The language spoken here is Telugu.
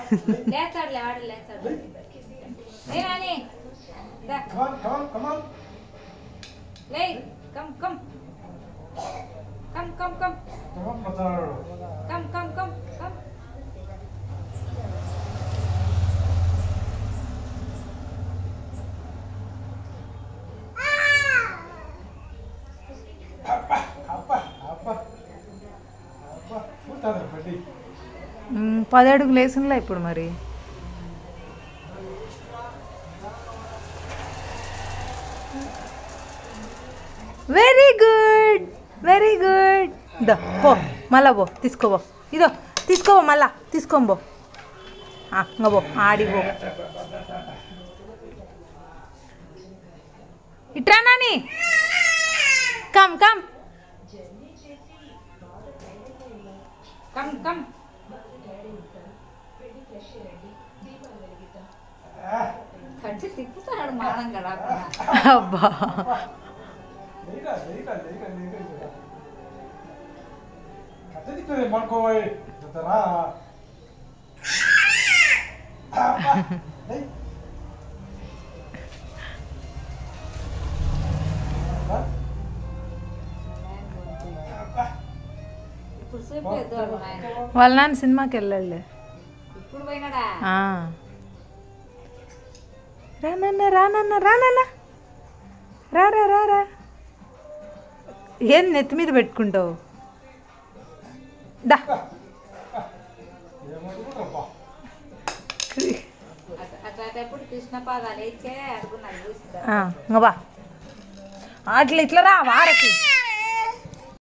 లేస్తాడులే ఆడు లేస్తాడు లే నాని దా, Come on, come on, come on. లే come come come come come Come on, brother. Come come come come Apa, apa, apa. Apa, ఉంటాను పెట్టి మ్, పది అడుగులు వేసినలే ఇప్పుడు మరి వెరీ గుడ్ వెరీ గుడ్ దో పో మళ్ళా పో తీసుకోబో ఇదో తీసుకోబో మళ్ళా తీసుకోబో ఇంకా పో ఆడిపో ఇట్రా Nani come come come come కట్టి తిప్పుతాడు మానంగా రాకుండా అబ్బా లేరా లేరా లేరా లేరా కథ దిక్కుదే ಮಾಡ್ಕೋಯ್ ಜೊತೆರಾ ఇప్పుడు చూపలేదు ఆయన వాళ్ళ నాన్న సినిమాకి వెళ్ళాడులే ఇప్పుడు పోయినాడా ఆ. రానన్న రానన్న రానన్న రారా రారా ఏం నెత్తి మీద పెట్టుకుంటావు దా అట్ట- అట్లాంటప్పుడు కృష్ణ పాదాలు ఇచ్చే అనుకున్నాను చూసి ఆ, ఇంక బా అట్లా ఇట్లా రా వారకి